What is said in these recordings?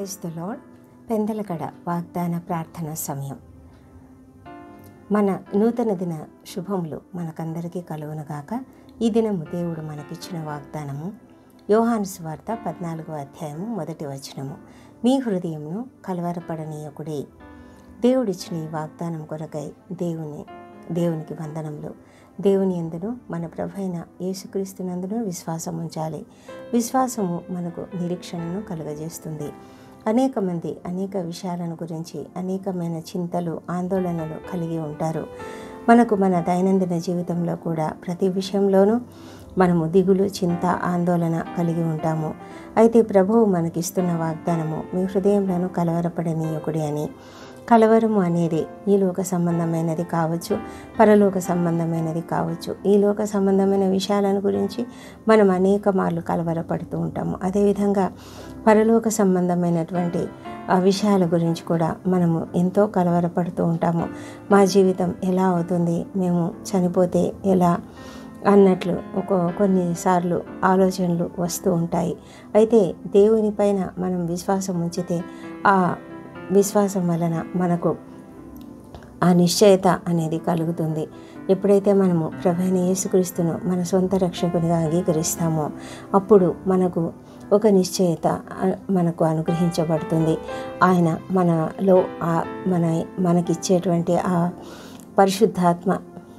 praise the lord పెందలకడ వాగ్దాన ప్రార్థన సమయం మన నూతన దిన శుభములు మనకందరికీ కలుగునుగాక ఈ దినము దేవుడు మనకిచ్చిన వాగ్దానము యోహాను స్వార్త పద్నాలుగో అధ్యాయము మొదటి వచనము మీ హృదయంను కలవరపడనీయకుడే దేవుడిచ్చిన ఈ వాగ్దానం కొరకై దేవుని దేవునికి వందనములు దేవుని ఎందును మన ప్రభు అయిన యేసుక్రీస్తునందును విశ్వాసం ఉంచాలి విశ్వాసము మనకు నిరీక్షణను కలుగజేస్తుంది అనేక మంది అనేక విషయాలను గురించి అనేకమైన చింతలు ఆందోళనలు కలిగి ఉంటారు మనకు మన దైనందిన జీవితంలో కూడా ప్రతి విషయంలోనూ మనము దిగులు చింత ఆందోళన కలిగి ఉంటాము అయితే ప్రభువు మనకిస్తున్న వాగ్దానము మీ హృదయంలోనూ కలవరపడనీయకుడి అని కలవరము అనేది ఈ లోక సంబంధమైనది కావచ్చు పరలోక సంబంధమైనది కావచ్చు ఈ లోక సంబంధమైన విషయాలను గురించి మనం అనేక మార్లు కలవరపడుతూ ఉంటాము అదేవిధంగా పరలోక సంబంధమైనటువంటి ఆ విషయాల గురించి కూడా మనము ఎంతో కలవరపడుతూ ఉంటాము మా జీవితం ఎలా అవుతుంది మేము చనిపోతే ఎలా అన్నట్లు ఒక కొన్నిసార్లు ఆలోచనలు వస్తూ ఉంటాయి అయితే దేవుని పైన మనం విశ్వాసం ఉంచితే ఆ విశ్వాసం వలన మనకు ఆ నిశ్చయత అనేది కలుగుతుంది ఎప్పుడైతే మనము ప్రభైన యేసుక్రీస్తును మన సొంత రక్షకునిగా అంగీకరిస్తామో అప్పుడు మనకు ఒక నిశ్చయత మనకు అనుగ్రహించబడుతుంది ఆయన మనలో మన మనకిచ్చేటువంటి ఆ పరిశుద్ధాత్మ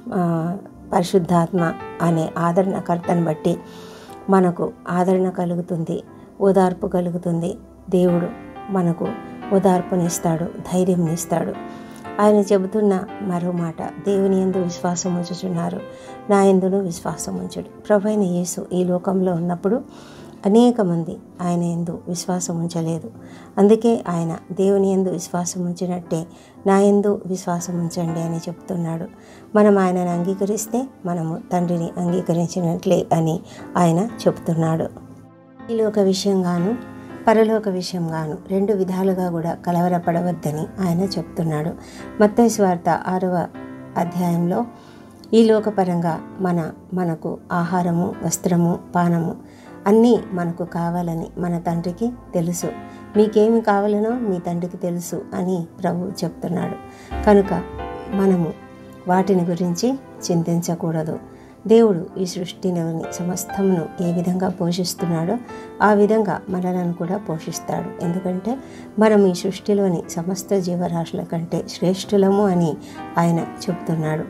పరిశుద్ధాత్మ అనే ఆదరణకర్తను బట్టి మనకు ఆదరణ కలుగుతుంది ఓదార్పు కలుగుతుంది దేవుడు మనకు ఓదార్పునిస్తాడు ధైర్యంనిస్తాడు ఆయన చెబుతున్న మరో మాట దేవుని ఎందు విశ్వాసం ఉంచుచున్నారు నా ఎందును విశ్వాసం ఉంచుడు ప్రభైన యేసు ఈ లోకంలో ఉన్నప్పుడు అనేక మంది ఆయన ఎందు విశ్వాసం ఉంచలేదు అందుకే ఆయన దేవుని ఎందు విశ్వాసం ఉంచినట్టే నా ఎందు విశ్వాసం ఉంచండి అని చెప్తున్నాడు మనం ఆయనను అంగీకరిస్తే మనము తండ్రిని అంగీకరించినట్లే అని ఆయన చెప్తున్నాడు ఈ లోక విషయంగాను పరలోక విషయంగాను రెండు విధాలుగా కూడా కలవరపడవద్దని ఆయన చెప్తున్నాడు మత్తయి స్వార్త ఆరవ అధ్యాయంలో ఈ లోకపరంగా మన మనకు ఆహారము వస్త్రము పానము అన్నీ మనకు కావాలని మన తండ్రికి తెలుసు మీకేమి కావాలనో మీ తండ్రికి తెలుసు అని ప్రభు చెప్తున్నాడు కనుక మనము వాటిని గురించి చింతించకూడదు దేవుడు ఈ సృష్టిలోని సమస్తమును ఏ విధంగా పోషిస్తున్నాడో ఆ విధంగా మనలను కూడా పోషిస్తాడు ఎందుకంటే మనం ఈ సృష్టిలోని సమస్త జీవరాశుల కంటే శ్రేష్ఠులము అని ఆయన చెప్తున్నాడు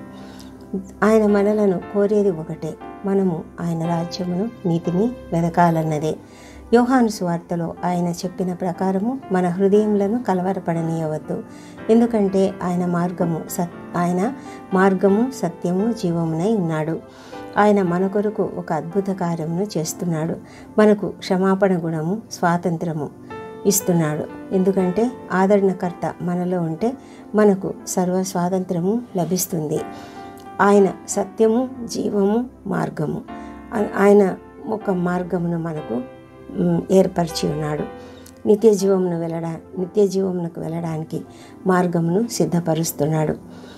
ఆయన మనలను కోరేది ఒకటే మనము ఆయన రాజ్యమును నీతిని వెదకాలన్నదే యోహాను స్వార్తలో ఆయన చెప్పిన ప్రకారము మన హృదయములను కలవరపడనీయవద్దు ఎందుకంటే ఆయన మార్గము సత్ ఆయన మార్గము సత్యము జీవమునై ఉన్నాడు ఆయన మన కొరకు ఒక అద్భుత కార్యమును చేస్తున్నాడు మనకు క్షమాపణ గుణము స్వాతంత్రము ఇస్తున్నాడు ఎందుకంటే ఆదరణకర్త మనలో ఉంటే మనకు సర్వ స్వాతంత్రము లభిస్తుంది ఆయన సత్యము జీవము మార్గము ఆయన ఒక మార్గమును మనకు ఏర్పరిచి ఉన్నాడు నిత్య జీవమును వెళ్ళడా నిత్య జీవమునకు వెళ్ళడానికి మార్గమును సిద్ధపరుస్తున్నాడు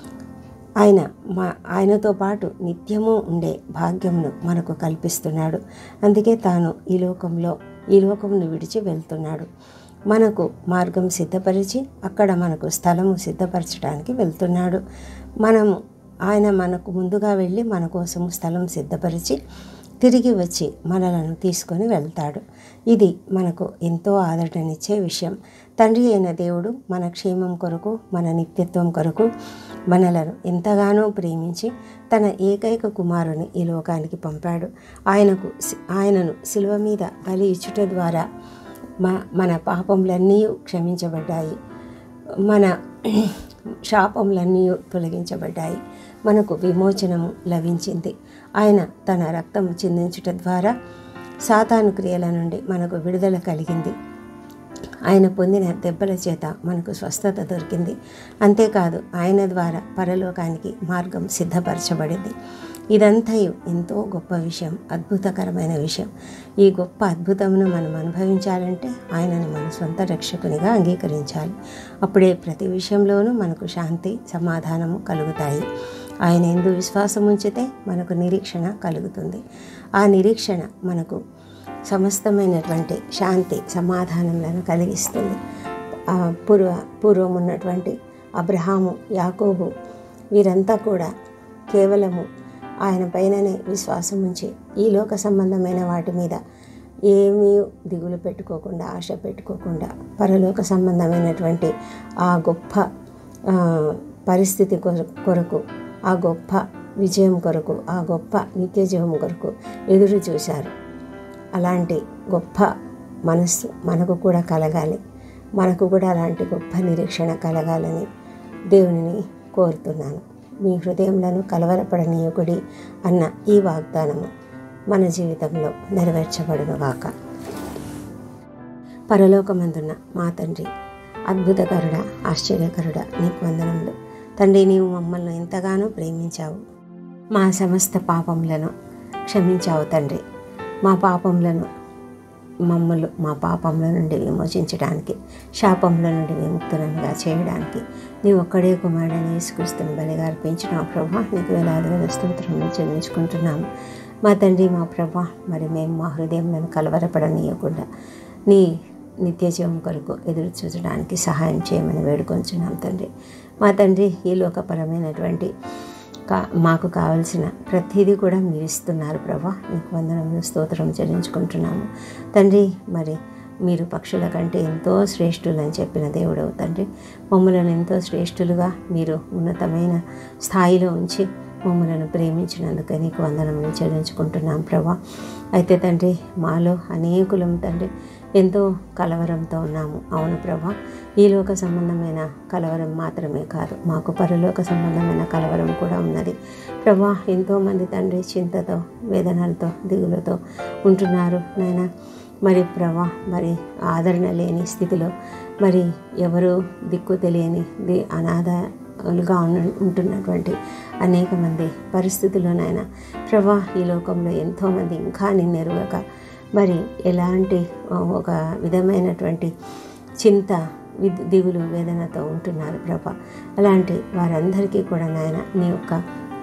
ఆయన మా ఆయనతో పాటు నిత్యము ఉండే భాగ్యమును మనకు కల్పిస్తున్నాడు అందుకే తాను ఈ లోకంలో ఈ లోకమును విడిచి వెళ్తున్నాడు మనకు మార్గం సిద్ధపరిచి అక్కడ మనకు స్థలము సిద్ధపరచడానికి వెళ్తున్నాడు మనము ఆయన మనకు ముందుగా వెళ్ళి మన కోసము స్థలం సిద్ధపరిచి తిరిగి వచ్చి మనలను తీసుకొని వెళ్తాడు ఇది మనకు ఎంతో ఆదరణనిచ్చే విషయం తండ్రి అయిన దేవుడు మన క్షేమం కొరకు మన నిత్యత్వం కొరకు మనలను ఎంతగానో ప్రేమించి తన ఏకైక కుమారుని ఈ లోకానికి పంపాడు ఆయనకు ఆయనను శిలువ మీద బలి ఇచ్చుట ద్వారా మా మన పాపములన్నీ క్షమించబడ్డాయి మన శాపములన్నీ తొలగించబడ్డాయి మనకు విమోచనము లభించింది ఆయన తన రక్తం చిందించుట ద్వారా సాతాను క్రియల నుండి మనకు విడుదల కలిగింది ఆయన పొందిన దెబ్బల చేత మనకు స్వస్థత దొరికింది అంతేకాదు ఆయన ద్వారా పరలోకానికి మార్గం సిద్ధపరచబడింది ఇదంతయు ఎంతో గొప్ప విషయం అద్భుతకరమైన విషయం ఈ గొప్ప అద్భుతమును మనం అనుభవించాలంటే ఆయనను మన సొంత రక్షకునిగా అంగీకరించాలి అప్పుడే ప్రతి విషయంలోనూ మనకు శాంతి సమాధానము కలుగుతాయి ఆయన ఎందు విశ్వాసం ఉంచితే మనకు నిరీక్షణ కలుగుతుంది ఆ నిరీక్షణ మనకు సమస్తమైనటువంటి శాంతి సమాధానములను కలిగిస్తుంది ఆ పూర్వ పూర్వం ఉన్నటువంటి అబ్రహాము యాకోబు వీరంతా కూడా కేవలము ఆయన పైననే విశ్వాసం ఉంచి ఈ లోక సంబంధమైన వాటి మీద ఏమీ దిగులు పెట్టుకోకుండా ఆశ పెట్టుకోకుండా పరలోక సంబంధమైనటువంటి ఆ గొప్ప ఆ, పరిస్థితి కొర- కొరకు ఆ గొప్ప విజయం కొరకు ఆ గొప్ప నిత్య జీవం కొరకు ఎదురు చూశారు అలాంటి గొప్ప మనస్సు మనకు కూడా కలగాలి మనకు కూడా అలాంటి గొప్ప నిరీక్షణ కలగాలని దేవునిని కోరుతున్నాను మీ హృదయంలను కలవరపడనీయకుడి అన్న ఈ వాగ్దానము మన జీవితంలో నెరవేర్చబడునుగాక పరలోకమందున్న మా తండ్రి అద్భుతకరుడ ఆశ్చర్యకరుడ నీకు వందనములు తండ్రి నీవు మమ్మల్ని ఎంతగానో ప్రేమించావు మా సమస్త పాపములను క్షమించావు తండ్రి మా పాపములను మమ్మల్ని మా పాపముల నుండి విమోచించడానికి శాపముల నుండి విముక్తులనుగా చేయడానికి నీ ఒక్కడే కుమారుడని యేసుక్రీస్తుని బలిగా అర్పించిన ప్రభా నీకు వేలాది వేల స్తోత్రములు చెల్లించుకుంటున్నాము మా తండ్రి మా ప్రభా మరి మేము మా హృదయంలను కలవరపడనీయకుండా నీ నిత్య జీవం కొరకు ఎదురు చూడడానికి సహాయం చేయమని వేడుకొంచున్నాం తండ్రి మా తండ్రి ఈ లోకపరమైనటువంటి కా మాకు కావలసిన ప్రతిదీ కూడా మీరు ఇస్తున్నారు ప్రభా నీకు వందనములు స్తోత్రం చెల్లించుకుంటున్నాము తండ్రి మరి మీరు పక్షుల కంటే ఎంతో శ్రేష్ఠులని చెప్పిన దేవుడవు తండ్రి మమ్మలను ఎంతో శ్రేష్ఠులుగా మీరు ఉన్నతమైన స్థాయిలో ఉంచి మమ్మలను ప్రేమించినందుకు నీకు వందనములు చెల్లించుకుంటున్నాం ప్రభా అయితే తండ్రి మాలో అనేకులం తండ్రి ఎంతో కలవరంతో ఉన్నాము అవును ప్రభా ఈ లోక సంబంధమైన కలవరం మాత్రమే కాదు మాకు పరలోక సంబంధమైన కలవరం కూడా ఉన్నది ప్రభా ఎంతోమంది తండ్రి చింతతో వేదనలతో దిగులతో ఉంటున్నారు నాయన మరి ప్రభా మరి ఆదరణ లేని స్థితిలో మరి ఎవరు దిక్కు తెలియని ది అనాథలుగా ఉన్న ఉంటున్నటువంటి అనేక మంది పరిస్థితుల్లోనైనా ప్రభా ఈ లోకంలో ఎంతోమంది ఇంకా నిన్నెరుగక మరి ఎలాంటి ఆ, ఒక విధమైనటువంటి చింత విద్- దిగులు వేదనతో ఉంటున్నారు ప్రభా అలాంటి వారందరికీ కూడా నాయన నీ యొక్క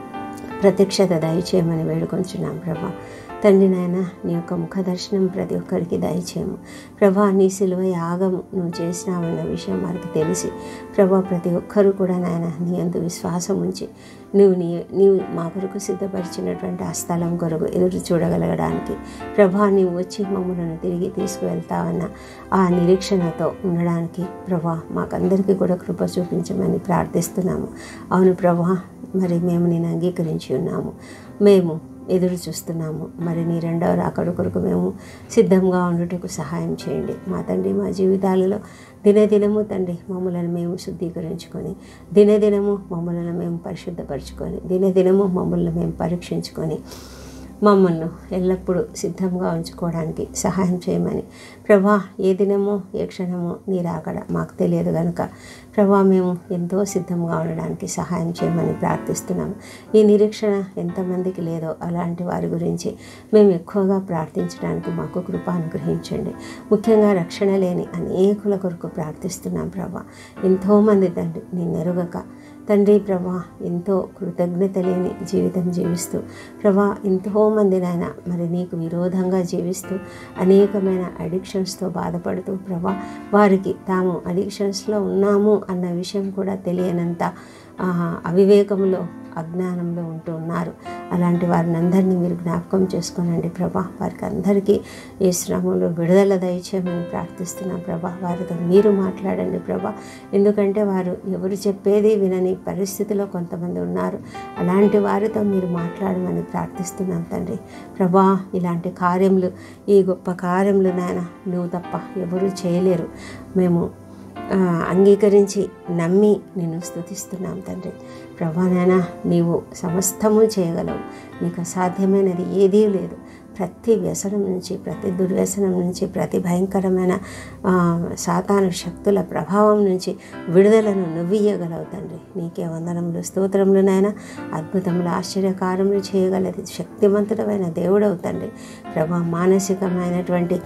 ప్రత్యక్షత దయచేయమని వేడుకొంచున్నాం ప్రభా తండ్రి నాయన నీ యొక్క ముఖ దర్శనం ప్రతి ఒక్కరికి దయచేయము ప్రభా నీ సిలువ యాగము నువ్వు చేసినావన్న విషయం వారికి తెలిసి ప్రభా ప్రతి ఒక్కరూ కూడా నాయన నీ అందు విశ్వాసం ఉంచి నువ్వు నీ నీవు మా కొరకు సిద్ధపరిచినటువంటి ఆ స్థలం కొరకు ఎదురు చూడగలగడానికి ప్రభా నీవు వచ్చి మమ్మల్ని తిరిగి తీసుకువెళ్తావన్న ఆ నిరీక్షణతో ఉండడానికి ప్రభా మాకందరికీ కూడా కృప చూపించమని ప్రార్థిస్తున్నాము అవును ప్రభా మరి మేము నేను అంగీకరించి ఉన్నాము మేము ఎదురు చూస్తున్నాము మరి నీ రెండవ రాకడ కొరకు మేము సిద్ధంగా ఉండుటకు సహాయం చేయండి మా తండ్రి మా జీవితాలలో దినదినము తండ్రి మమ్మలను మేము శుద్ధీకరించుకొని దినదినము మమ్మల్ని మేము పరిశుద్ధపరచుకొని దినదినము మమ్మల్ని మేము పరీక్షించుకొని మమ్మల్ని ఎల్లప్పుడూ సిద్ధంగా ఉంచుకోవడానికి సహాయం చేయమని ప్రభా ఏ దినమో ఏ క్షణమో నీ రాకడ మాకు తెలియదు కనుక ప్రభా మేము ఎంతో సిద్ధంగా ఉండడానికి సహాయం చేయమని ప్రార్థిస్తున్నాము ఈ నిరీక్షణ ఎంతమందికి లేదో అలాంటి వారి గురించి మేము ఎక్కువగా ప్రార్థించడానికి మాకు కృప అనుగ్రహించండి ముఖ్యంగా రక్షణ లేని అనేకుల కొరకు ప్రార్థిస్తున్నాం ప్రభా ఎంతోమంది తండ్రి నేను ఎరుగక తండ్రి ప్రభా ఎంతో కృతజ్ఞత లేని జీవితం జీవిస్తూ ప్రభా ఎంతోమంది నాయన మరి నీకు విరోధంగా జీవిస్తూ అనేకమైన అడిక్షన్స్తో బాధపడుతూ ప్రభా వారికి తాము అడిక్షన్స్లో ఉన్నాము అన్న విషయం కూడా తెలియనంత ఆ, అవివేకంలో అజ్ఞానంలో ఉంటూ ఉన్నారు అలాంటి వారిని అందరినీ మీరు జ్ఞాపకం చేసుకోనండి ప్రభా వారికి అందరికీ ఈ శ్రమలో విడుదల దయచేయమని ప్రార్థిస్తున్నాం ప్రభా వారితో మీరు మాట్లాడండి ప్రభా ఎందుకంటే వారు ఎవరు చెప్పేది వినని పరిస్థితిలో కొంతమంది ఉన్నారు అలాంటి వారితో మీరు మాట్లాడమని ప్రార్థిస్తున్నాం తండ్రి ప్రభా ఇలాంటి కార్యములు ఈ గొప్ప కార్యములు నాయన నువ్వు తప్ప ఎవరూ చేయలేరు మేము ఆ, అంగీకరించి నమ్మి నేను స్తుతిస్తున్నాం తండ్రి ప్రభానైనా నీవు సమస్తము చేయగలవు నీకు అసాధ్యమైనది ఏదీ లేదు ప్రతి వ్యసనం నుంచి ప్రతి దుర్వ్యసనం నుంచి ప్రతి భయంకరమైన ఆ, సాతాను శక్తుల ప్రభావం నుంచి విడుదలను నువ్వియ్యగలవు తండ్రి నీకే వందనములు స్తోత్రములు నాయన అద్భుతములు ఆశ్చర్యకారములు చేయగలది శక్తివంతుడమైన దేవుడవు తండ్రి ప్రభా మానసికమైనటువంటి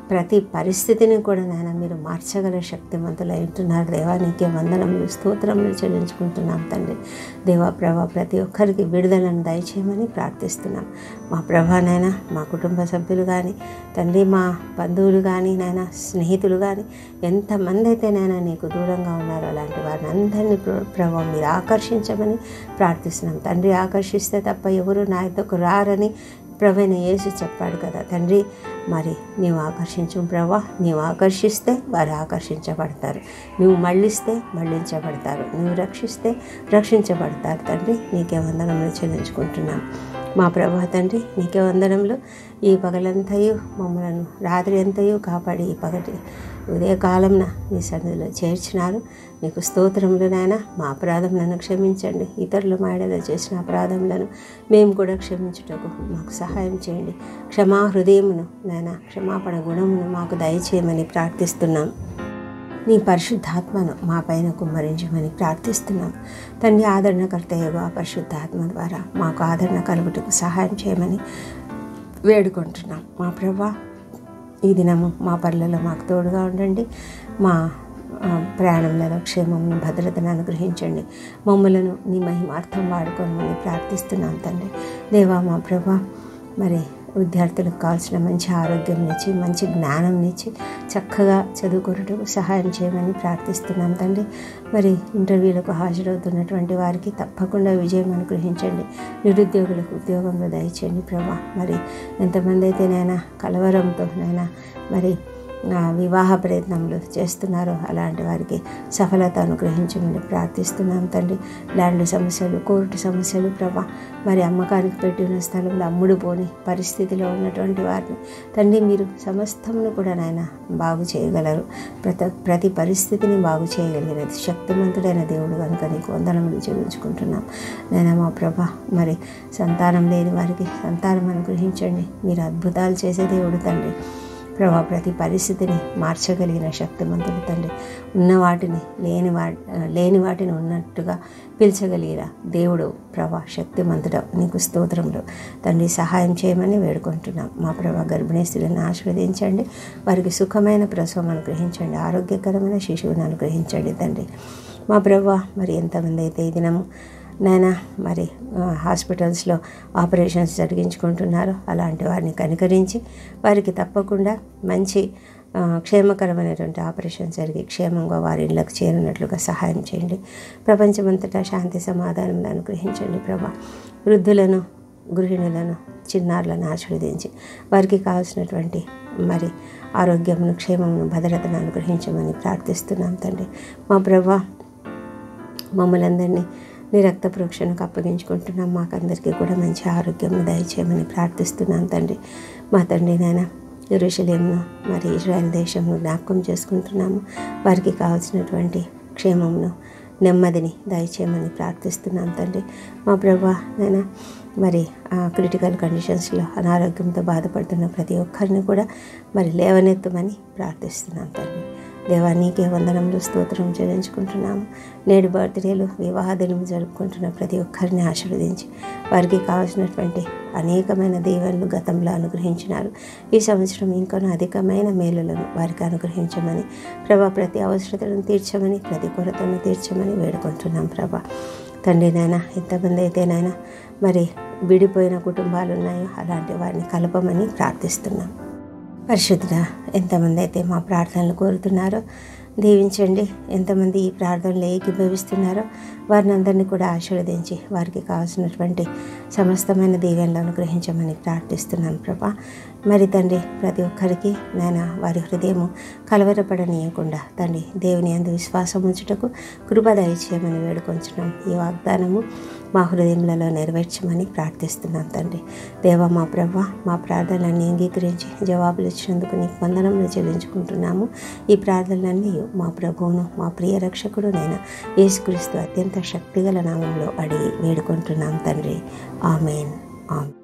ప్రతి పరిస్థితిని కూడా నాయన మీరు మార్చగల శక్తిమంతులు ఉంటున్నారు దేవా నీకే వందనములు స్తోత్రములు చెల్లించుకుంటున్నాం తండ్రి దేవా ప్రభా ప్రతి ఒక్కరికి విడుదలను దయచేయమని ప్రార్థిస్తున్నాం మా ప్రభానైనా మా కుటుంబ సభ్యులు కానీ తండ్రి మా బంధువులు కానీ నాయన స్నేహితులు కానీ ఎంతమంది అయితే నాయన నీకు దూరంగా ఉన్నారో అలాంటి వారిని అందరినీ ప్ర- ప్రభావం మీరు ఆకర్షించమని ప్రార్థిస్తున్నాం తండ్రి ఆకర్షిస్తే తప్ప ఎవరు నా యొద్దకు రారని ప్రభైన యేసు చెప్పాడు కదా తండ్రి మరి నీవు ఆకర్షించు ప్రభా నీవు ఆకర్షిస్తే వారు ఆకర్షించబడతారు నువ్వు మళ్ళిస్తే మళ్ళించబడతారు నువ్వు రక్షిస్తే రక్షించబడతారు తండ్రి నీకే వందనములు చెల్లించుకుంటున్నాం మా ప్రభా తండ్రి నీకే వందనములు ఈ పగలంతయు మమ్మలను రాత్రి అంతయు కాపాడి ఈ పగటి ఉదయకాలంన నీ సన్నిధిలో చేర్చినారు నీకు స్తోత్రములు నాయన మా అపరాధములను క్షమించండి ఇతరులు మాడలో చేసిన అపరాధములను మేము కూడా క్షమించుటకు మాకు సహాయం చేయండి క్షమా హృదయమును నాయన క్షమాపణ గుణమును మాకు దయచేయమని ప్రార్థిస్తున్నాం నీ పరిశుద్ధాత్మను మా పైన కుమ్మరించమని ప్రార్థిస్తున్నాం తండ్రి ఆదరణకర్త ఆ పరిశుద్ధాత్మ ద్వారా మాకు ఆదరణ కలుగుటకు సహాయం చేయమని వేడుకుంటున్నాం మా ప్రభా ఈ దినము మా పనులలో మాకు తోడుగా ఉండండి మా ఆ, ప్రయాణంలో క్షేమమును భద్రతను అనుగ్రహించండి మమ్మలను నీ మహిమార్థం వాడుకోమని ప్రార్థిస్తున్నాం తండ్రి దేవా మా ప్రభా మరి విద్యార్థులకు కావాల్సిన మంచి ఆరోగ్యం ఇచ్చి మంచి జ్ఞానం ఇచ్చి చక్కగా చదువుకున్నట్టుకు సహాయం చేయమని ప్రార్థిస్తున్నాం తండ్రి మరి ఇంటర్వ్యూలకు హాజరవుతున్నటువంటి వారికి తప్పకుండా విజయం అనుగ్రహించండి నిరుద్యోగులకు ఉద్యోగంలో దయచేయండి ప్రభా మరి ఎంతమంది అయితే నైనా కలవరంతో నైనా మరి ఆ, వివాహ ప్రయత్నములు చేస్తున్నారో అలాంటి వారికి సఫలత అనుగ్రహించమని ప్రార్థిస్తున్నాం తండ్రి ల్యాండ్ సమస్యలు కోర్టు సమస్యలు ప్రభా మరి అమ్మకానికి పెట్టిన స్థలంలో అమ్ముడు పోని పరిస్థితిలో ఉన్నటువంటి వారిని తండ్రి మీరు సమస్తమును కూడా నాయన బాగు చేయగలరు ప్రతి ప్రతి పరిస్థితిని బాగు చేయగలిగినది శక్తిమంతుడైన దేవుడు కనుక నీకు వందనములు చెల్లించుకుంటున్నాం నేను మా ప్రభా మరి సంతానం లేని వారికి సంతానం అనుగ్రహించండి మీరు అద్భుతాలు చేసే దేవుడు తండ్రి ప్రభా ప్రతి పరిస్థితిని మార్చగలిగిన శక్తిమంతుడు తండ్రి ఉన్న వాటిని లేని వా లేని వాటిని ఉన్నట్టుగా పిలిచగలిగిన దేవుడు ప్రభా శక్తిమంతుడు నీకు స్తోత్రములు తండ్రి సహాయం చేయమని వేడుకుంటున్నాం మా ప్రభా గర్భిణీ స్త్రీలను ఆశీర్వదించండి వారికి సుఖమైన ప్రసవం అనుగ్రహించండి ఆరోగ్యకరమైన శిశువుని అనుగ్రహించండి తండ్రి మా ప్రభా మరి ఎంతమంది అయితే ఈ దినము నాయన మరి ఆ, హాస్పిటల్స్లో ఆపరేషన్స్ జరిగించుకుంటున్నారో అలాంటి వారిని కనికరించి వారికి తప్పకుండా మంచి ఆ, క్షేమకరమైనటువంటి ఆపరేషన్ జరిగి క్షేమంగా వారి ఇళ్ళకు చేరినట్లుగా సహాయం చేయండి ప్రపంచమంతటా శాంతి సమాధానం అనుగ్రహించండి ప్రభా వృద్ధులను గృహిణులను చిన్నారులను ఆశీర్వదించి వారికి కావాల్సినటువంటి మరి ఆరోగ్యమును క్షేమమును భద్రతను అనుగ్రహించమని ప్రార్థిస్తున్నాం తండ్రి మా ప్రభా మమ్మల్ని అందరినీ నీ రక్త ప్రోక్షణకు అప్పగించుకుంటున్నాం మాకందరికీ కూడా మంచి ఆరోగ్యం దయచేయమని ప్రార్థిస్తున్నాం తండ్రి మా తండ్రి నాయన ఎరుషలేమును మరి ఇజ్రాయెల్ దేశంను జ్ఞాపకం చేసుకుంటున్నాము వారికి కావాల్సినటువంటి క్షేమమును నెమ్మదిని దయచేయమని ప్రార్థిస్తున్నాం తండ్రి మా ప్రభా నేను మరి ఆ క్రిటికల్ కండిషన్స్లో అనారోగ్యంతో బాధపడుతున్న ప్రతి ఒక్కరిని కూడా మరి లేవనెత్తమని ప్రార్థిస్తున్నాం తండ్రి దేవా నీకే వందనములు స్తోత్రం చెల్లించుకుంటున్నాము నేడు బర్త్డేలు వివాహ దినము జరుపుకుంటున్న ప్రతి ఒక్కరిని ఆశీర్వదించి వారికి కావాల్సినటువంటి అనేకమైన దీవెనలు గతంలో అనుగ్రహించినారు ఈ సంవత్సరం ఇంకొన అధికమైన మేలులను వారికి అనుగ్రహించమని ప్రభా ప్రతి అవసరతలను తీర్చమని ప్రతి కొరతను తీర్చమని వేడుకుంటున్నాం ప్రభా తండ్రి నాయన ఎంతమంది అయితే నాయన మరి విడిపోయిన కుటుంబాలు ఉన్నాయో అలాంటి వారిని కలపమని ప్రార్థిస్తున్నాం పరిశుద్ధ ఎంతమంది అయితే మా ప్రార్థనలు కోరుతున్నారో దీవించండి ఎంతమంది ఈ ప్రార్థనలు ఏకీభవిస్తున్నారో వారిని అందరినీ కూడా ఆశీర్వదించి వారికి కావాల్సినటువంటి సమస్తమైన దీవెనలు అనుగ్రహించమని ప్రార్థిస్తున్నాను ప్రభా మరి తండ్రి ప్రతి ఒక్కరికి నాయన వారి హృదయము కలవరపడనీయకుండా తండ్రి దేవుని అందు విశ్వాసం ఉంచుటకు కృప దయచేయమని వేడుకొంచున్నాం ఈ వాగ్దానము మా హృదయములలో నెరవేర్చమని ప్రార్థిస్తున్నాం తండ్రి దేవ మా ప్రభ మా ప్రార్థనలన్నీ అంగీకరించి జవాబులు ఇచ్చినందుకు నీకు వందనములు చెల్లించుకుంటున్నాము ఈ ప్రార్థనలన్నీ మా ప్రభువును మా ప్రియ రక్షకుడు నేను యేసుక్రీస్తు అత్యంత శక్తిగల నామంలో అడిగి వేడుకుంటున్నాం తండ్రి ఆమెన్ ఆమెన్